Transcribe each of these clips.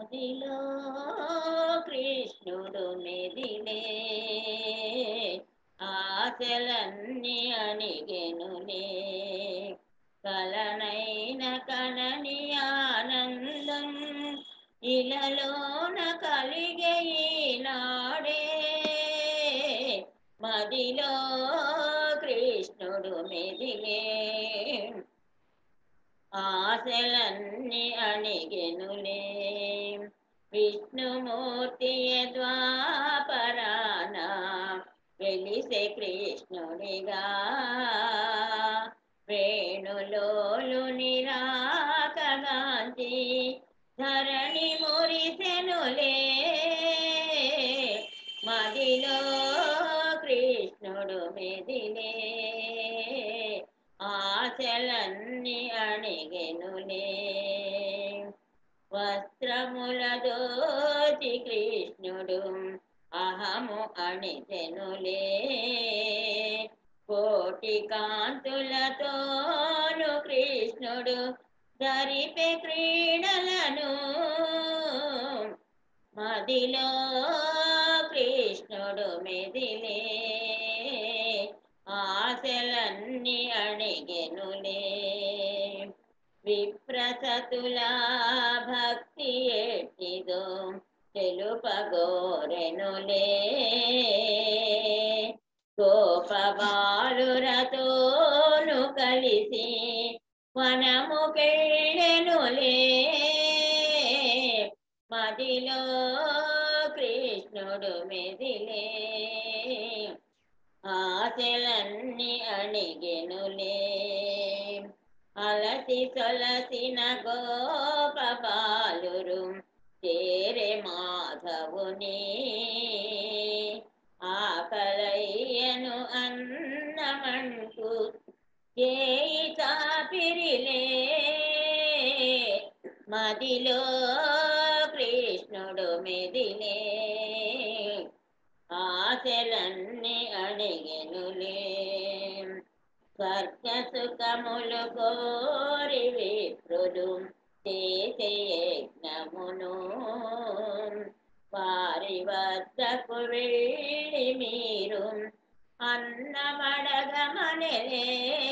మదిలో కృష్ణుడు మెదిలే ఆశలన్నీ అణిగెనులే కలనైన కనని ఆనందం ఇలలోన కలిగే ఈనాడే మదిలో కృష్ణుడు మెదిలే ఆశలన్నీ అణిగెనులే విష్ణుమూర్తి ద్వాపరాన వెలిసే కృష్ణుడిగా వేణులోలు నిరాకగాంతి ధరణి మురిసెనులే మదిలో కృష్ణుడు మెదిలే ఆశలన్నీ అణిగెనులే వస్త్రముల దోచి కృష్ణుడు అహము అణిచెనులే కోటి కాంతులతోను కృష్ణుడు ధరిపే క్రీడలను మదిలో కృష్ణుడు మెదిలే ఆశలన్నీ అణిగెనులే విప్రసతుల భక్తి ఎట్టిదో తెలుపగోరెనులే గోపబాలురతోను కలిసి వనముకెళ్ళెనులే మదిలో కృష్ణుడు మెదిలే ఆశలన్నీ అణిగెనులే అలసి సొలసిన గోప బాలురు చేరే మాధవుని ఆకలయ్యను అన్నమంటూ చేయి చాపిరిలే మదిలో కృష్ణుడు మెదిలే ఆశలన్నీ అణిగెనులే స్వర్గ సుఖములు కోరి విప్రులు చేసే యజ్ఞమును వారి వద్దకు వెళ్ళి మీరు అన్నమడగమనలే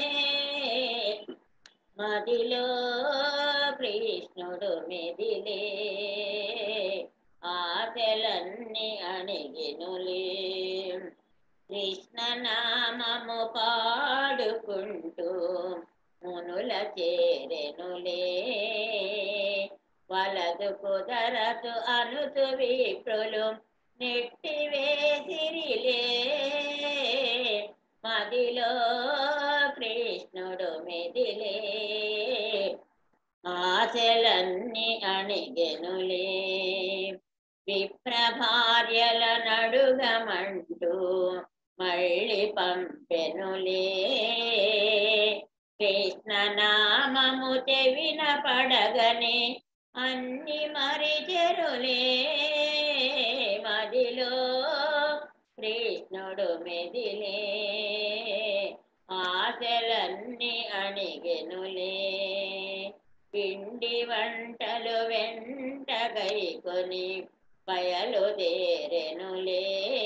మదిలో కృష్ణుడు మెదిలే ఆశలన్నీ అణిగినులే కృష్ణ నామము పాడుకుంటూ మునుల చేరెనులే వలదు కుదరదు అనుతు విప్రులు నెట్టి వేసిరిలే మదిలో కృష్ణుడు మెదిలే ఆశలన్నీ అణిగెనులే విప్రభార్యల నడుగమంటూ మళ్ళీ పంపెనులే కృష్ణ నామము చెవిన పడగనే అన్ని మరిచెరులే మదిలో కృష్ణుడు మెదిలే ఆశలన్నీ అణిగెనులే పిండి వంటలు వెంట గైకొని బయలుదేరెనులే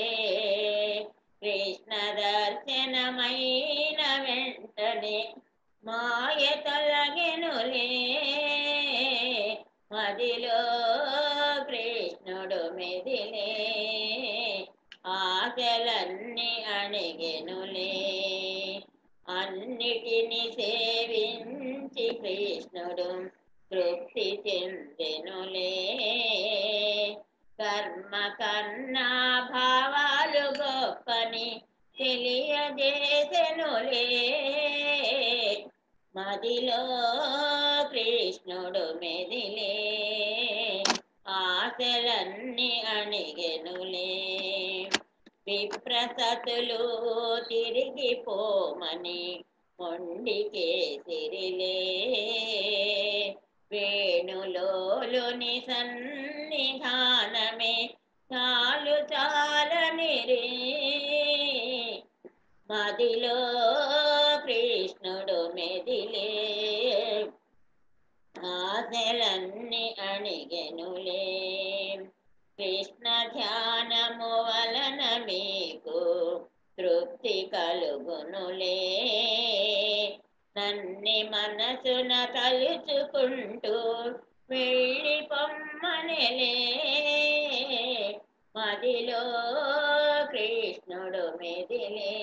కృష్ణ దర్శనమైన వెంటనే మాయ తొలగెనులే మదిలో కృష్ణుడు మెదిలే ఆశలన్నీ అణిగెనులే అన్నిటిని సేవించి కృష్ణుడు తృప్తి చెందెనులే కర్మ కన్నా భావాలు గొప్పని తెలియజేసెనులే మదిలో కృష్ణుడు మెదిలే ఆశలన్నీ అణిగెనులే విప్రసతులు తిరిగిపోమని మొండికేసిరిలే వేణులోలుని సన్నిధానమే చాలు చాలనిరే మదిలో కృష్ణుడు మెదిలే ఆశ ఆశలన్నీ అణిగెనులే కృష్ణ ధ్యానము వలన మీకు తృప్తి కలుగునులే నన్ని మనసున తలుచుకుంటూ వెళ్ళి పొమ్మనిలే మదిలో కృష్ణుడు మెదిలే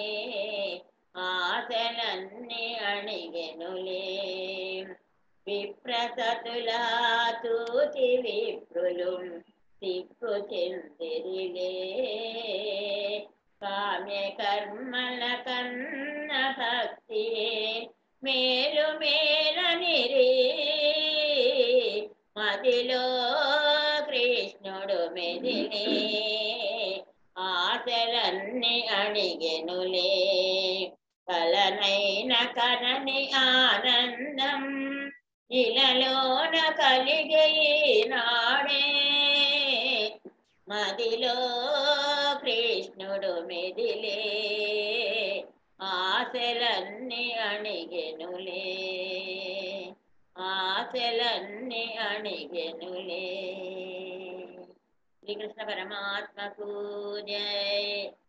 ఆశలన్నీ అణిగెనులే విప్రసతులా తూతి విప్రులు సిక్కు చెందిరిలే కామ్య కర్మల కన్న భక్తి మేలు మేలనిరి మదిలో కృష్ణుడు మెదిలే ఆశలన్నీ అణిగెనులే కలనైన కనని ఆనందం ఇలలోన కలిగే నాడే మదిలో కృష్ణుడు మెదిలే ఆశలన్నీ అణిగెనులే ఆశలన్నీ అణిగెనులే శ్రీకృష్ణ పరమాత్మకు జై